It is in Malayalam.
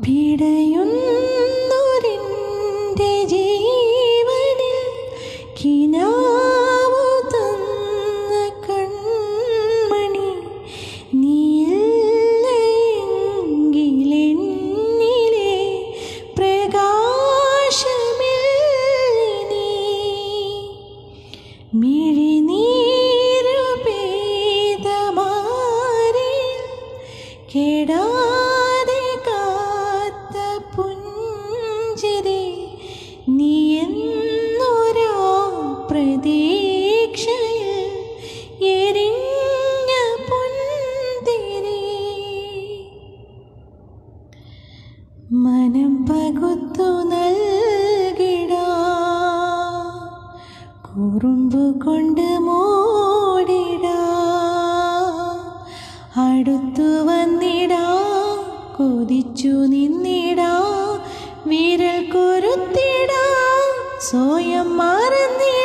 പിടയുന്നൊരെൻ്റെ ജീവനിൽ കിനാവു തന്ന കൺമണി നീയില്ലെങ്കിലെന്നിലെ പ്രകാശമില്ലിനി മിഴിനീരു പെയ്തമാരിൽ കെടാതെ കാത്ത പുഞ്ചിരി നീ എന്നൊരാ പ്രതീക്ഷയിൽ എരിഞ്ഞ പൊന്തിരി മനം പകുത്തു നൽകിടാ കുറുമ്പ് കൊണ്ട് മൂടിടാ അടുത്തു വന്നിടാ കൊതിച്ചു നിന്നിടാ വിരൽ കൊരുത്തിടാ സ്വയം മറന്നിടാ